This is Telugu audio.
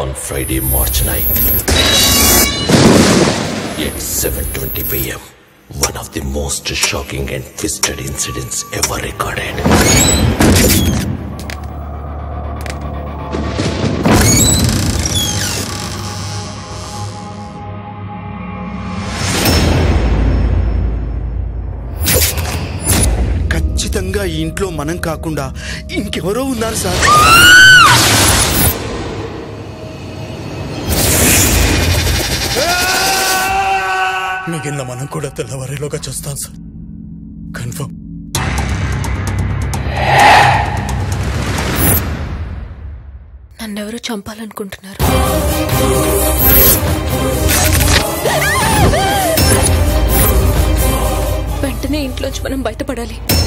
on Friday, March 9th at 7:20 p.m. One of the most shocking and twisted incidents ever recorded. ఖచ్చితంగా ఈ ఇంట్లో మనం కాకుండా ఇంకెవరో ఉన్నారు సార్ మిగిలిన మనం కూడా తెల్లవారేలోగా చూస్తాం సార్ కన్ఫర్మ్ నన్నెవరో చంపాలనుకుంటున్నారు వెంటనే ఇంట్లోంచి మనం బయటపడాలి